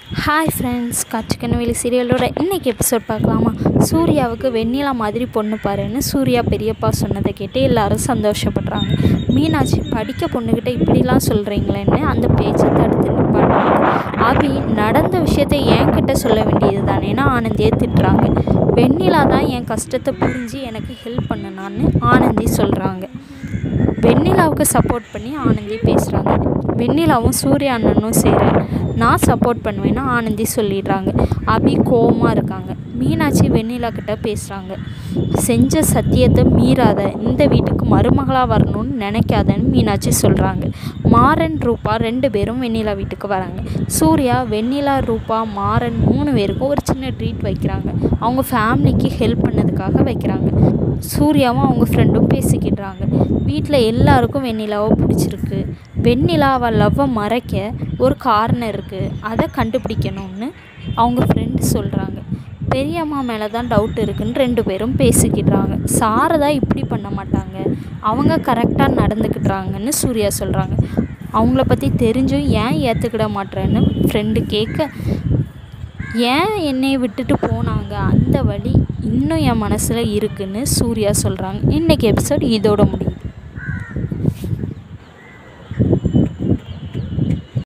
hi friends காட்சிக்கனவேலி சீரியலோட இன்றைக்கி episode பார்க்கலாமா சூர்யாவுக்கு வெண்ணிலா மாதிரி பொண்ணு பாருன்னு சூர்யா பெரியப்பா சொன்னதை கேட்டு எல்லாரும் சந்தோஷப்படுறாங்க மீனாட்சி படிக்க பொண்ணுக்கிட்ட இப்படிலாம் சொல்கிறீங்களேன்னு அந்த பேச்சை தடுத்து நிப்பாட்டுறாங்க அபி நடந்த விஷயத்தை என்கிட்ட சொல்ல வேண்டியது தானேன்னு ஆனந்தியை திட்டுறாங்க வெண்ணிலா தான் என் கஷ்டத்தை புரிஞ்சு எனக்கு ஹெல்ப் பண்ணுனான்னு ஆனந்தி சொல்கிறாங்க வெண்ணிலாவுக்கு சப்போர்ட் பண்ணி ஆனந்தி பேசுகிறாங்க வெண்ணிலாவும் சூர்யா அண்ணனும் சேர நான் சப்போர்ட் பண்ணுவேன்னு ஆனந்தி சொல்லிடுறாங்க அபி கோவமாக இருக்காங்க மீனாட்சி வெண்ணிலா கிட்ட பேசுகிறாங்க செஞ்ச சத்தியத்தை மீறாத இந்த வீட்டுக்கு மருமகளாக வரணும்னு நினைக்காதன்னு மீனாட்சி சொல்கிறாங்க மாறன் ரூபா ரெண்டு பேரும் வெண்ணிலா வீட்டுக்கு வராங்க சூர்யா வெண்ணிலா ரூபா மாறன் மூணு பேருக்கும் ஒரு சின்ன ட்ரீட் வைக்கிறாங்க அவங்க ஃபேமிலிக்கு ஹெல்ப் பண்ணதுக்காக வைக்கிறாங்க சூர்யாவும் அவங்க ஃப்ரெண்டும் பேசிக்கிடுறாங்க வீட்டில் எல்லாருக்கும் வெண்ணிலாவை பிடிச்சிருக்கு வெண்ணிலா அவள் லவ்வை மறைக்க ஒரு காரணம் இருக்குது அதை கண்டுபிடிக்கணும்னு அவங்க ஃப்ரெண்டு சொல்கிறாங்க பெரியம்மா மேலே தான் டவுட் இருக்குன்னு ரெண்டு பேரும் பேசிக்கிடுறாங்க சாரதா இப்படி பண்ண மாட்டாங்க அவங்க கரெக்டாக நடந்துக்கிட்டுறாங்கன்னு சூர்யா சொல்கிறாங்க அவங்கள பற்றி தெரிஞ்சும் ஏன் ஏற்றுக்கிட மாட்டேன்னு ஃப்ரெண்டு கேட்க ஏன் என்னை விட்டுட்டு போனாங்க அந்த வழி இன்னும் என் மனசில் இருக்குன்னு சூர்யா சொல்கிறாங்க இன்றைக்கி எபிசோட் இதோட முடியும்